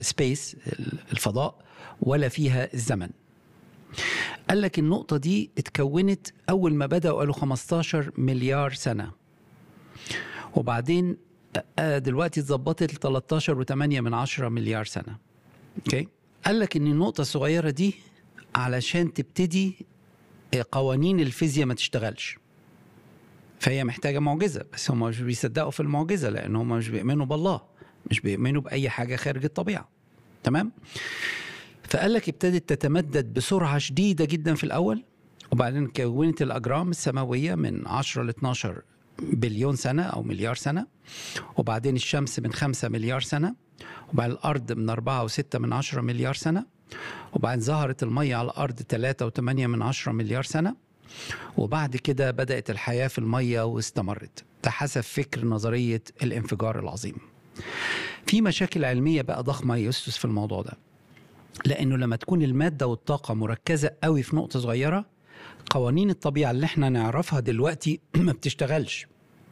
سبيس الفضاء ولا فيها الزمن قال لك النقطة دي اتكونت أول ما بدأوا قالوا 15 مليار سنة وبعدين آه، دلوقتي اتظبطت ل 13.8 من 10 مليار سنة اوكي قال لك ان النقطة الصغيرة دي علشان تبتدي آه، قوانين الفيزياء ما تشتغلش فهي محتاجة معجزة بس هم مش بيصدقوا في المعجزة لأن هم مش بيؤمنوا بالله مش بيؤمنوا بأي حاجة خارج الطبيعة تمام فقال لك ابتدت تتمدد بسرعة شديدة جدا في الأول وبعدين كونت الأجرام السماوية من 10 ل 12 بليون سنة أو مليار سنة وبعدين الشمس من 5 مليار سنة وبعدين الأرض من 4 و6 من 10 مليار سنة وبعدين ظهرت المية على الأرض 3 و8 من 10 مليار سنة وبعد كده بدأت الحياة في المية واستمرت ده حسب فكر نظرية الانفجار العظيم في مشاكل علمية بقى ضخمة يسس في الموضوع ده لأنه لما تكون المادة والطاقة مركزة قوي في نقطة صغيرة قوانين الطبيعة اللي احنا نعرفها دلوقتي ما بتشتغلش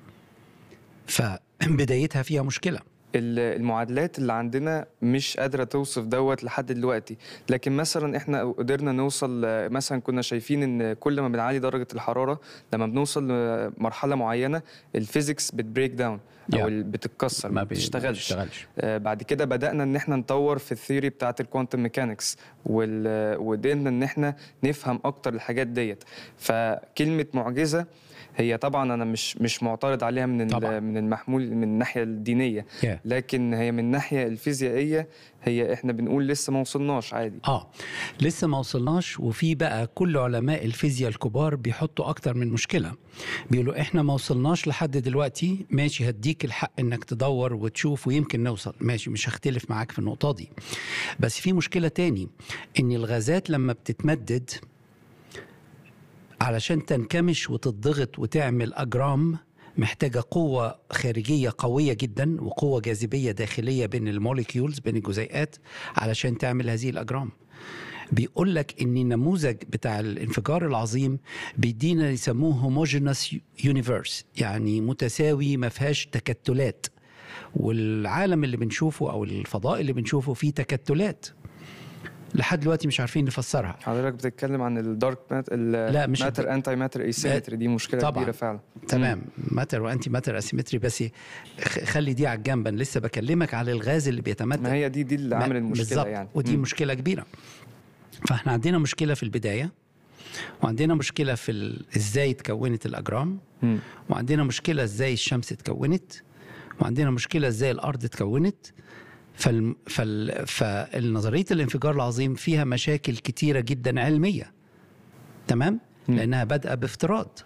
فبدايتها فيها مشكلة ال- المعادلات اللي عندنا مش قادرة توصف دوت لحد دلوقتي لكن مثلا احنا قدرنا نوصل آه، مثلا كنا شايفين ان كل ما بنعلي درجة الحرارة لما بنوصل لمرحلة معينة الفيزيكس بتبريك داون او Yeah. ال- بتتكسر ما بي- بتشتغلش بتشتغلش آه، بعد كده بدأنا ان احنا نطور في الثيوري بتاعت الكوانتم ميكانكس وقدرنا ان احنا نفهم اكتر الحاجات ديت فكلمة معجزة هي طبعا انا مش مش معترض عليها من ال- طبعاً. من المحمول من الناحية الدينية yeah. لكن هي من الناحية الفيزيائية هي احنا بنقول لسه ما وصلناش عادي اه لسه ما وصلناش وفي بقى كل علماء الفيزياء الكبار بيحطوا اكتر من مشكله بيقولوا احنا ما وصلناش لحد دلوقتي ماشي هديك الحق انك تدور وتشوف ويمكن نوصل ماشي مش هختلف معاك في النقطه دي بس في مشكله تاني ان الغازات لما بتتمدد علشان تنكمش وتضغط وتعمل اجرام محتاجة قوة خارجية قوية جدا وقوة جاذبية داخلية بين الموليكيولز بين الجزيئات علشان تعمل هذه الأجرام بيقول لك ان النموذج بتاع الانفجار العظيم بيدينا يسموه هوموجينوس يونيفرس يعني متساوي ما فيهاش تكتلات والعالم اللي بنشوفه او الفضاء اللي بنشوفه فيه تكتلات لحد دلوقتي مش عارفين نفسرها حضرتك بتتكلم عن الدارك مات لا، مش ماتر انتي ماتر ايسيمتري دي مشكلة طبعاً. كبيرة فعلا تمام ماتر وانتي ماتر اسيمتري بس خ- خلي دي على الجنب انا لسه بكلمك على الغاز اللي بيتمدد ما هي دي دي اللي ما- عامل المشكلة بالظبط. يعني ودي مم. مشكله كبيره فاحنا عندنا مشكله في البدايه وعندنا مشكله في ال... ازاي اتكونت الاجرام مم. وعندنا مشكله ازاي الشمس اتكونت وعندنا مشكله ازاي الارض اتكونت فال... فال... فالنظريه الانفجار العظيم فيها مشاكل كتيره جدا علميه تمام مم. لانها بادئه بافتراض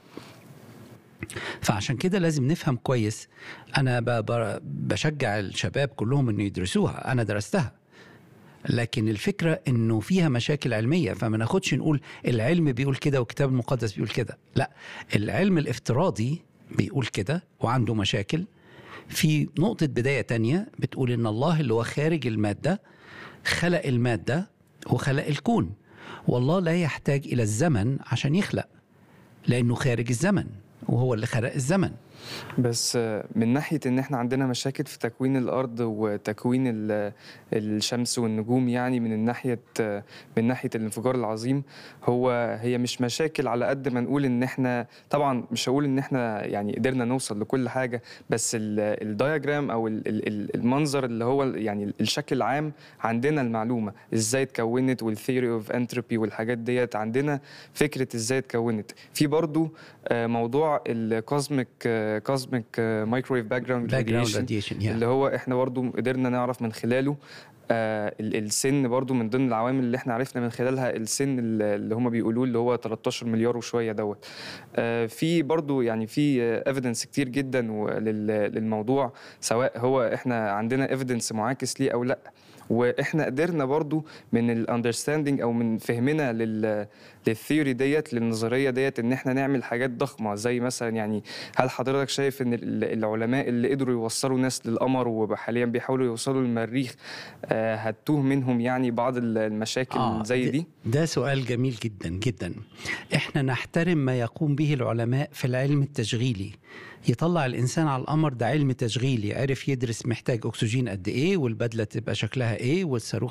فعشان كده لازم نفهم كويس انا ب... ب... بشجع الشباب كلهم انه يدرسوها انا درستها لكن الفكرة انه فيها مشاكل علمية فما ناخدش نقول العلم بيقول كده والكتاب المقدس بيقول كده لا العلم الافتراضي بيقول كده وعنده مشاكل في نقطة بداية تانية بتقول ان الله اللي هو خارج المادة خلق المادة وخلق الكون والله لا يحتاج الى الزمن عشان يخلق لانه خارج الزمن وهو اللي خلق الزمن بس آه، من ناحية إن إحنا عندنا مشاكل في تكوين الأرض وتكوين ال- الشمس والنجوم يعني من الناحية آه، من ناحية الانفجار العظيم هو هي مش مشاكل على قد ما نقول إن إحنا طبعا مش هقول إن إحنا يعني قدرنا نوصل لكل حاجة بس ال- الدياجرام أو ال- ال- ال- المنظر اللي هو ال- يعني الشكل العام عندنا المعلومة إزاي اتكونت والثيوري أوف انتروبي والحاجات ديت عندنا فكرة إزاي اتكونت في برضو آه، موضوع الكوزميك كوزميك مايكرويف باك جراوند باك جراوند راديشن راديشن اللي هو احنا برضو قدرنا نعرف من خلاله آه ال- السن برضو من ضمن العوامل اللي احنا عرفنا من خلالها السن اللي اللي هم بيقولوه اللي هو 13 مليار وشويه دوت آه في برضو يعني في ايفيدنس كتير جدا و- لل- للموضوع سواء هو احنا عندنا ايفيدنس معاكس ليه او لا واحنا قدرنا برضو من الاندرستاندينج او من فهمنا لل للثيوري ديت للنظريه ديت ان احنا نعمل حاجات ضخمه زي مثلا يعني هل حضرتك شايف ان ال- العلماء اللي قدروا يوصلوا ناس للقمر وحاليا بيحاولوا يوصلوا للمريخ آه، هتوه منهم يعني بعض ال- المشاكل آه، زي د- دي ده سؤال جميل جدا جدا احنا نحترم ما يقوم به العلماء في العلم التشغيلي يطلع الانسان على القمر ده علم تشغيلي عرف يدرس محتاج اكسجين قد ايه والبدله تبقى شكلها ايه والصاروخ